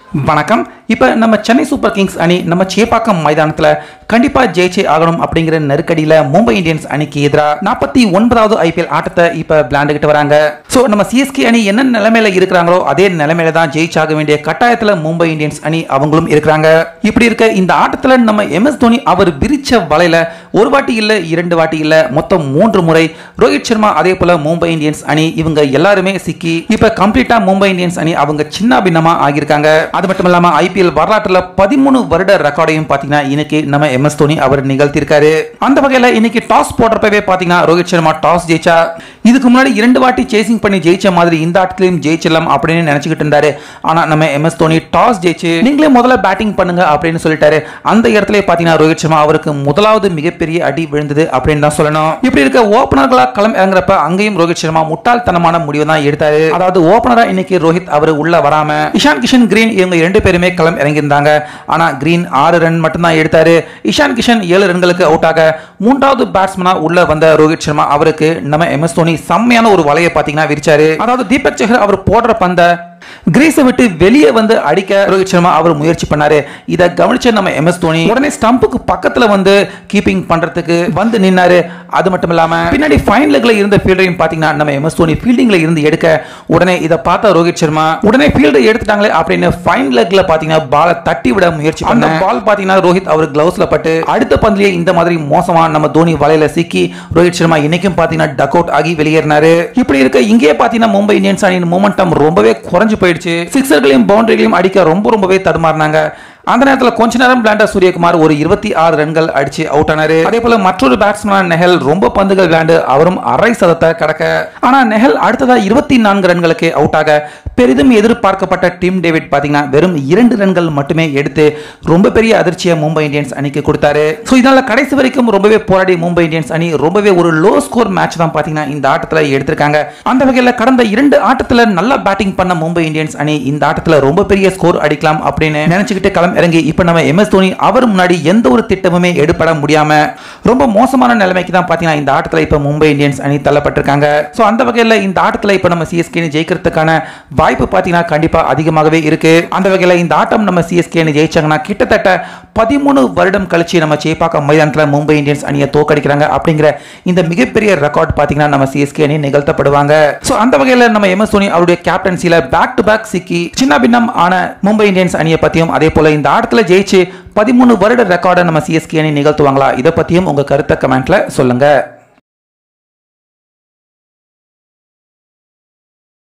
வணக்கம் இப்போ நம்ம சென்னை சூப்பர் கிங்ஸ் அணி நம்ம சேப்பாக்கம் மைதானத்தில் கண்டிப்பாக ஜெயிச்சே ஆகணும் அப்படிங்கிற நெருக்கடியில் மும்பை இந்தியன்ஸ் அணிக்கு எதிராக நாற்பத்தி ஒன்பதாவது ஐபிஎல் ஆட்டத்தை இப்போ விளையாண்டுக்கிட்டு வராங்க ஸோ நம்ம சிஎஸ்கே அணி என்ன நிலைமையில இருக்கிறாங்களோ அதே நிலைமையில தான் ஜெயிச்சாக வேண்டிய கட்டாயத்தில் மும்பை இந்தியன்ஸ் அணி அவங்களும் இருக்கிறாங்க இப்படி இருக்க இந்த ஆட்டத்தில் நம்ம எம்எஸ் தோனி அவர் விரிச்ச வலையில ஒரு வாட்டி இல்லை இரண்டு வாட்டி இல்லை மொத்தம் மூன்று முறை ரோஹித் சர்மா அதே போல மும்பை இந்தியன்ஸ் அணி இவங்க எல்லாருமே சிக்கி இப்போ கம்ப்ளீட்டா மும்பை இந்தியன்ஸ் அணி அவங்க சின்ன பின்னமா ஆகியிருக்காங்க அது மட்டும் இல்லாம ஐபிஎல் வரலாற்றுல பதிமூணு வருட ரெக்கார்டையும் பாத்தீங்கன்னா இன்னைக்கு நம்ம எம்எஸ் தோனி அவர் நிகழ்த்தியிருக்காரு அந்த வகையில இன்னைக்கு டாஸ் போடுறப்பவே பாத்தீங்கன்னா ரோஹித் சர்மா டாஸ் ஜெயிச்சா இதுக்கு முன்னாடி இரண்டு வாட்டி சேசிங் பண்ணி ஜெயிச்ச மாதிரி இந்த ஆட்டத்திலையும் ஜெயிச்சிடலாம் அப்படின்னு நினைச்சுக்கிட்டு இருந்தாரு ஆனா நம்ம எம்எஸ் தோனி டாஸ் ஜெயிச்சு நீங்களே முதல்ல பேட்டிங் பண்ணுங்க அப்படின்னு சொல்லிட்டாரு அந்த இடத்துல பாத்தீங்கன்னா ரோஹித் சர்மா அவருக்கு முதலாவது மிகப்பெரிய அடி விழுந்தது அப்படின்னு தான் சொல்லணும் இப்படி இருக்க ஓபனர்களா களம் இறங்குறப்ப அங்கேயும் ரோஹித் சர்மா முட்டாள்தனமான முடிவு தான் எடுத்தாரு அதாவது ஓபனரா இன்னைக்கு ரோஹித் அவர் உள்ள வராம இஷான் கிஷன் கிரீன் இவங்க இரண்டு பேருமே களம் இறங்கியிருந்தாங்க ஆனா கிரீன் ஆறு ரன் மட்டும்தான் எடுத்தாரு இஷான் கிஷன் ஏழு ரன்களுக்கு அவுட் ஆக மூன்றாவது பேட்ஸ்மனா உள்ள வந்த ரோஹித் சர்மா அவருக்கு நம்ம எம்எஸ் தோனி செம்மையான ஒரு வலையை பாத்தீங்கன்னா விரிச்சாரு அதாவது தீபக் சஹர் அவர் போடுற பந்த கிரீஸை விட்டு வெளியே வந்து அடிக்க ரோஹித் சர்மா அவர் முயற்சி பண்ணாரு இதை கவனிச்ச நம்ம எம்எஸ் தோனி உடனே ஸ்டம்புக்கு பக்கத்துல வந்து கீப்பிங் பண்றதுக்கு வந்து நின்னாரு அது மட்டும் இல்லாம பின்னாடி ஃபைன் லெக்ல இருந்த ஃபீல்டரையும் பாத்தீங்கன்னா நம்ம எம்எஸ் தோனி ஃபீல்டிங்ல இருந்து எடுக்க உடனே இதை பார்த்த ரோஹித் சர்மா உடனே ஃபீல்டை எடுத்துட்டாங்களே அப்படின்னு ஃபைன் லெக்ல பாத்தீங்கன்னா பாலை தட்டி விட முயற்சி பண்ண பால் பாத்தீங்கன்னா ரோஹித் அவர் கிளவுஸ்ல பட்டு அடுத்த பந்திலேயே இந்த மாதிரி மோசமா நம்ம தோனி வலையில சிக்கி ரோஹித் சர்மா இன்னைக்கும் பாத்தீங்கன்னா டக் அவுட் ஆகி வெளியேறினாரு இப்படி இருக்க இங்கே பாத்தீங்கன்னா மும்பை இந்தியன்ஸ் அணியின் மூமெண்டம் ரொம்பவே குறைஞ்சு போயிடுச்சு சிக்ஸர்களையும் பவுண்டரிகளையும் அடிக்க ரொம்ப ரொம்பவே தடுமாறினாங்க அந்த நேரத்தில் கொஞ்ச நேரம் விளையாண்ட சூரியகுமார் ஒரு இருபத்தி ஆறு ரன்கள் அடிச்சு அவுட் ஆனாரு அதே போல மற்றொரு பேட்ஸ்மேன் நெஹல் ரொம்ப பந்துகள் விளையாண்டு அவரும் அரை சதத்தை கடக்க ஆனா நெஹல் அடுத்ததா இருபத்தி நான்கு ரன்களுக்கு அவுட் ஆக பெரிதும் எதிர்பார்க்கப்பட்ட டீம் டேவிட் பாத்தீங்கன்னா வெறும் இரண்டு ரன்கள் மட்டுமே எடுத்து ரொம்ப பெரிய அதிர்ச்சியை மும்பை இந்தியன்ஸ் அணிக்கு கொடுத்தாரு ஸோ இதனால கடைசி வரைக்கும் ரொம்பவே போராடி மும்பை இந்தியன்ஸ் அணி ரொம்பவே ஒரு லோ ஸ்கோர் மேட்ச் தான் பாத்தீங்கன்னா இந்த ஆட்டத்துல எடுத்திருக்காங்க அந்த வகையில் கடந்த இரண்டு ஆட்டத்துல நல்லா பேட்டிங் பண்ண மும்பை இந்தியன்ஸ் அணி இந்த ஆட்டத்துல ரொம்ப பெரிய ஸ்கோர் அடிக்கலாம் அப்படின்னு நினைச்சுக்கிட்டு களம் இறங்கி இப்போ நம்ம எம்எஸ் தோனி அவர் முன்னாடி எந்த ஒரு திட்டமுமே எடுப்பட முடியாம ரொம்ப மோசமான நிலைமைக்கு தான் பாத்தீங்கன்னா இந்த ஆட்டத்துல இப்போ மும்பை இந்தியன்ஸ் அணி தள்ளப்பட்டிருக்காங்க ஸோ அந்த வகையில் இந்த ஆட்டத்துல இப்போ நம்ம சிஎஸ்கே ஜெயிக்கிறதுக்கான வாய்ப்பு பாத்தீங்கன்னா கண்டிப்பா அதிகமாகவே இருக்கு அந்த வகையில் இந்த ஆட்டம் நம்ம சிஎஸ்கே ஜெயிச்சாங்கன்னா கிட்டத்தட்ட பதிமூணு வருடம் கழிச்சு நம்ம சேப்பாக்கம் மைதானத்தில் மும்பை இந்தியன்ஸ் அணியை தோக்கடிக்கிறாங்க அப்படிங்கிற இந்த மிகப்பெரிய ரெக்கார்ட் பாத்தீங்கன்னா நம்ம சிஎஸ்கே அணி நிகழ்த்தப்படுவாங்க ஸோ அந்த வகையில் நம்ம எம்எஸ் தோனி அவருடைய கேப்டன்சில பேக் டு பேக் சிக்கி சின்ன பின்னம் ஆன மும்பை இந்தியன்ஸ் அணியை பத்தியும் அதே போல இந்த ஆட்டத்துல ஜெயிச்சு பதிமூணு வருட ரெக்கார்டை நம்ம சிஎஸ்கே அணி நிகழ்த்துவாங்களா இதை பத்தியும் உங்க கருத்தை கமெண்ட்ல சொல்லுங்க